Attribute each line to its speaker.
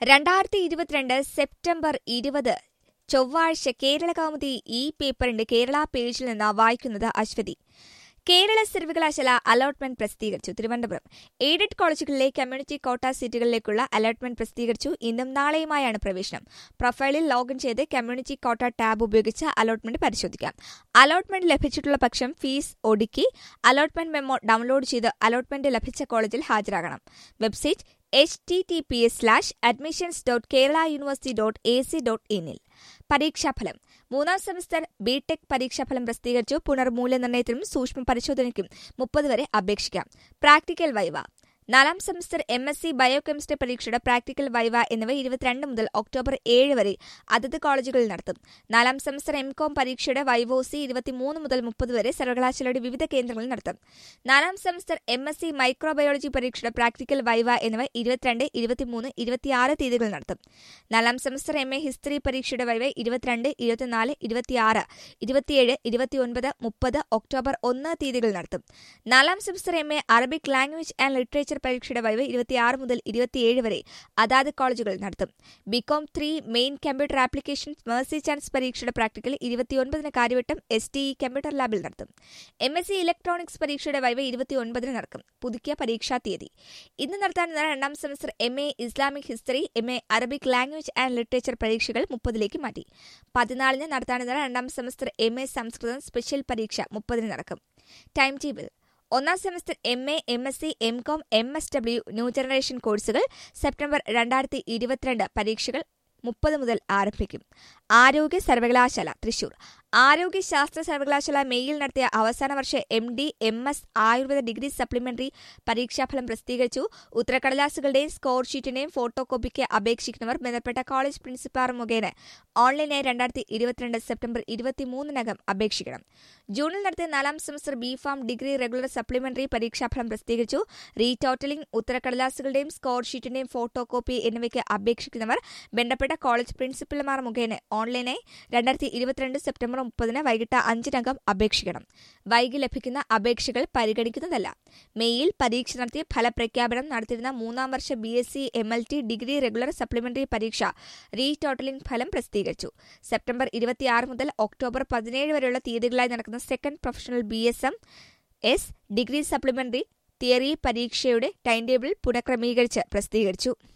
Speaker 1: രണ്ടായിരത്തി ഇരുപത്തിരണ്ട് സെപ്റ്റംബർ ഇരുപത് ചൊവ്വാഴ്ച കേരള കൗമുദി ഈ പേപ്പറിന്റെ കേരള പേജിൽ നിന്ന് വായിക്കുന്നത് അശ്വതി കേരള സർവകലാശാല അലോട്ട്മെന്റ് പ്രസിദ്ധീകരിച്ചു തിരുവനന്തപുരം എയ്ഡഡ് കോളേജുകളിലെ കമ്മ്യൂണിറ്റി കോട്ട സീറ്റുകളിലേക്കുള്ള അലോട്ട്മെന്റ് പ്രസിദ്ധീകരിച്ചു ഇന്നും നാളെയുമായാണ് പ്രവേശനം പ്രൊഫൈലിൽ ലോഗിൻ ചെയ്ത് കമ്മ്യൂണിറ്റി കോട്ട ടാബ് ഉപയോഗിച്ച് അലോട്ട്മെന്റ് പരിശോധിക്കാം അലോട്ട്മെന്റ് ലഭിച്ചിട്ടുള്ള പക്ഷം ഫീസ് ഒടുക്കി അലോട്ട്മെന്റ് മെമ്മോ ഡൗൺലോഡ് ചെയ്ത് അലോട്ട്മെന്റ് ലഭിച്ച കോളേജിൽ ഹാജരാകണം website H T T P S slash admissions dot Kerala university dot A C dot ഇനിൽ പരീക്ഷാഫലം മൂന്നാം സെമസ്റ്റർ ബിടെക് പരീക്ഷാഫലം പ്രസിദ്ധീകരിച്ചു പുനർമൂല്യനിർണ്ണയത്തിനും സൂക്ഷ്മ പരിശോധനയ്ക്കും മുപ്പത് വരെ അപേക്ഷിക്കാം പ്രാക്ടിക്കൽ വൈവ നാലാം semester M S C biochemistry പരീക്ഷയുടെ പ്രാക്ടിക്കൽ വൈവ എന്നിവ ഇരുപത്തിരണ്ട് മുതൽ ഒക്ടോബർ ഏഴ് വരെ അതത് കോളേജുകളിൽ നടത്തും നാലാം സെമസ്റ്റർ എം കോം പരീക്ഷയുടെ വൈവോസി ഇരുപത്തിമൂന്ന് മുതൽ മുപ്പത് വരെ സർവകലാശാലയുടെ വിവിധ കേന്ദ്രങ്ങളിൽ നടത്തും നാലാം semester M S C microbiology പരീക്ഷയുടെ പ്രാക്ടിക്കൽ വൈവ എന്നിവ ഇരുപത്തിരണ്ട് ഇരുപത്തിമൂന്ന് ഇരുപത്തിയാറ് തീയതികളിൽ നടത്തും നാലാം സെമസ്റ്റർ എം എ ഹിസ്റ്ററി പരീക്ഷയുടെ വൈവ ഇരുപത്തിരണ്ട് ഇരുപത്തിനാല് ഇരുപത്തിയാറ് ഇരുപത്തിയേഴ് ഇരുപത്തിയൊൻപത് മുപ്പത് ഒക്ടോബർ ഒന്ന് തീയതികളിൽ നടത്തും നാലാം semester M A Arabic language and literature പരീക്ഷയുടെ വൈവ് ഇരുപത്തിയാറ് മുതൽ ഇരുപത്തിയേഴ് വരെ അതാത് കോളേജുകളിൽ നടത്തും B Com three main computer application mercy chance പരീക്ഷയുടെ പ്രാക്ടിക്കൽ ഇരുപത്തിയൊൻപതിന് Kariavattom S T E computer ലാബിൽ നടത്തും എം എസ് സി ഇലക്ട്രോണിക്സ് പരീക്ഷയുടെ വൈവ് ഇരുപത്തിയൊൻപതിന് നടക്കും പുതുക്കിയ പരീക്ഷാ തീയതി ഇന്ന് നടത്താനിരുന്ന രണ്ടാം semester M A Islamic history M A Arabic language and literature പരീക്ഷകൾ മുപ്പതിലേക്ക് മാറ്റി പതിനാലിന് നടത്താനിരുന്ന രണ്ടാം semester M A Samskritham special പരീക്ഷ മുപ്പതിന് നടക്കും ടൈം ടേബിൾ ഒന്നാം semester M A M S C M com M S W new generation കോഴ്സുകൾ സെപ്റ്റംബർ രണ്ടായിരത്തി ഇരുപത്തിരണ്ട് പരീക്ഷകൾ മുപ്പത് മുതൽ ആരംഭിക്കും ആരോഗ്യ സർവകലാശാല തൃശൂർ ആരോഗ്യശാസ്ത്ര സർവകലാശാല മെയ്യിൽ നടത്തിയ അവസാന വർഷ M D M S Ayurveda degree supplementary പരീക്ഷാഫലം പ്രസിദ്ധീകരിച്ചു ഉത്തരക്കടലാസുകളുടെയും സ്കോർ ഷീറ്റിന്റെയും ഫോട്ടോ കോപ്പിക്ക് അപേക്ഷിക്കുന്നവർ ബന്ധപ്പെട്ട കോളേജ് പ്രിൻസിപ്പാൾ മുഖേന ഓൺലൈനായി രണ്ടായിരത്തി ഇരുപത്തിരണ്ട് സെപ്റ്റംബർ ഇരുപത്തിമൂന്നിനകം അപേക്ഷിക്കണം ജൂണിൽ നടത്തിയ നാലാം semester B pharm degree regular supplementary പരീക്ഷാഫലം പ്രസിദ്ധീകരിച്ചു റീടോട്ടലിംഗ് ഉത്തരക്കടലാസുകളുടെയും സ്കോർ ഷീറ്റിന്റെയും ഫോട്ടോ കോപ്പി എന്നിവയ്ക്ക് അപേക്ഷിക്കുന്നവർ ബന്ധപ്പെട്ട കോളേജ് പ്രിൻസിപ്പൽമാർ മുഖേന ഓൺലൈനായി രണ്ടായിരത്തി ഇരുപത്തിരണ്ട് സെപ്റ്റംബർ മുപ്പതിന് വൈകിട്ട് അഞ്ചിനകം അപേക്ഷിക്കണം വൈകി ലഭിക്കുന്ന അപേക്ഷകൾ പരിഗണിക്കുന്നതല്ല മെയ്യിൽ പരീക്ഷ നടത്തി ഫലപ്രഖ്യാപനം നടത്തിയിരുന്ന മൂന്നാം വർഷ B S C M L T degree regular supplementary പരീക്ഷ റീടോട്ടലിംഗ് ഫലം പ്രസിദ്ധീകരിച്ചു സെപ്റ്റംബർ ഇരുപത്തിയാറ് മുതൽ ഒക്ടോബർ പതിനേഴ് വരെയുള്ള തീയതികളായി നടക്കുന്ന second professional B S M S degree supplementary theory പരീക്ഷയുടെ ടൈം ടേബിൾ പുനഃക്രമീകരിച്ച് പ്രസിദ്ധീകരിച്ചു